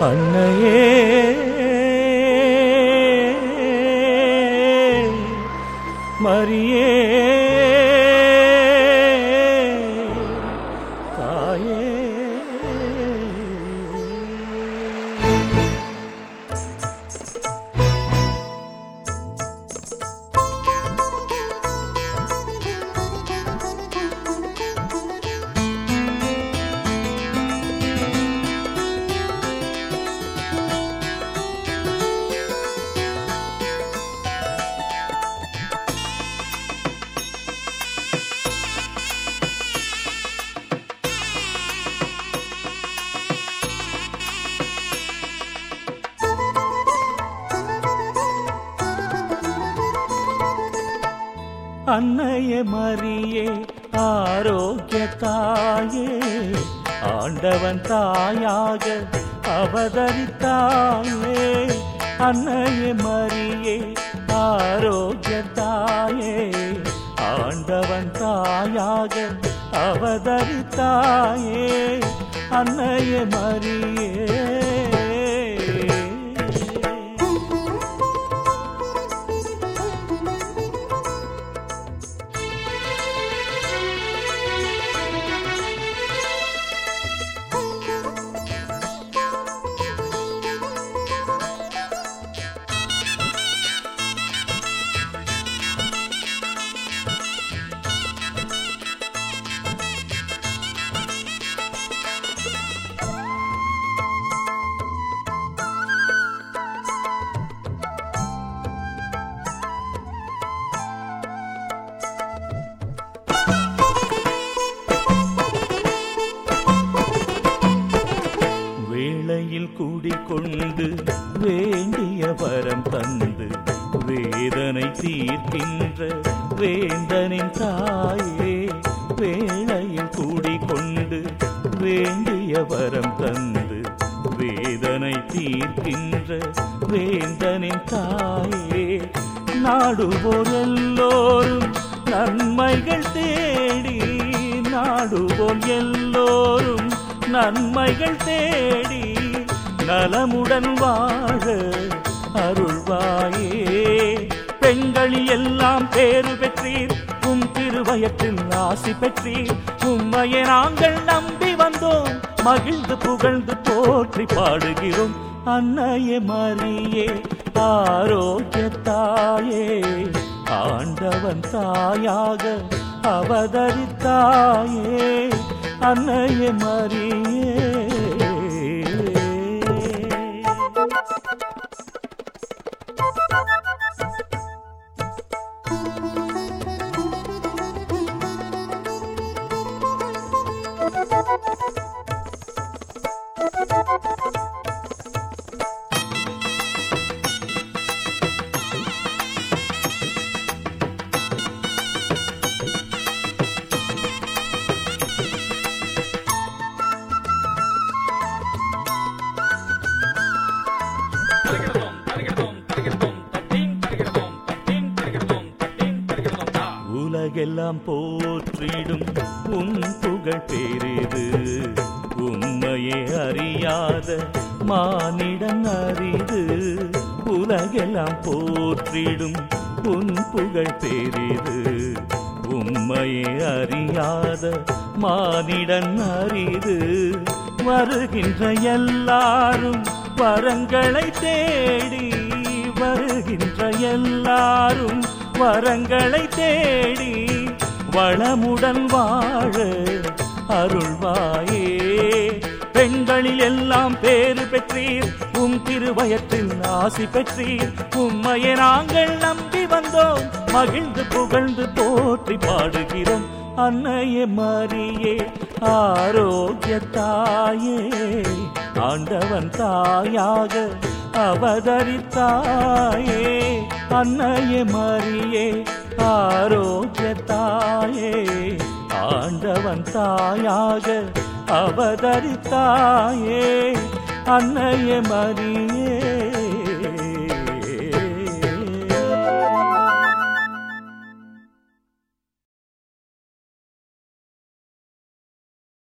அன்னையே மரியே தாயே அன்னையே மரியே ஆரோக்கிய தாயே ஆண்டவன் தாயாக அவதரித்தாயே அன்னையே மரியே ஆரோக்கிய தாயே ஆண்டவன் தாயாக அவதரித்தாயே அன்னையே மரியே வேளையில் கூடிக்கொண்டு வேண்டிய வரம் தந்து வேதனை தீர்க்கின்ற வேந்தனின் தாயே வேளையில் கூடிக்கொண்டு வேண்டிய வரம் தந்து வேதனை தீர்க்கின்ற வேந்தனின் தாயே நாடுவோர் எல்லோரும் நன்மைகள் தேடி நாடுவோர் எல்லோரும் நன்மைகள் தேடி நலமுடன் வாழ அருள்வாயே பெண்களி எல்லாம் பேறு பெற்றீர் உம் திருவயத்தில் ஆசி பெற்றீர் உம்மையை நாங்கள் நம்பி வந்தோம் மகிழ்ந்து புகழ்ந்து போற்றி பாடுகிறோம் அன்னையே மரியே ஆரோக்கிய தாயே ஆண்டவன் தாயாக அவதரித்தாயே அன்னையே மரியே உலகெல்லாம் போற்றிடும் உன் புகழ் பெரிது உண்மையே அறியாத மானிடன் அரிது உலகெல்லாம் போற்றிடும் உன் புகழ் பெரிது உண்மையே அறியாத மானிடன் அரிது வருகின்ற எல்லாரும் வரங்களை தேடி வருகின்ற எல்லாரும் வரங்களை தேடி வளமுடன் வாழ அருள்வாயே பெண்களில் எல்லாம் பேறு பெற்றீர் உம் திருவயத்தில் ஆசி பெற்றீர் உம்மையை நாங்கள் நம்பி வந்தோம் மகிழ்ந்து புகழ்ந்து போற்றி பாடுகிறோம் அன்னையே மரியே ஆரோக்கிய தாயே ஆண்டவன் தாயாக அவதரித்தாயே அன்னையே மரியே ஆரோக்கிய தாயே ஆண்டவன் தாயாக அவதரித்தாயே அன்னையே மரியே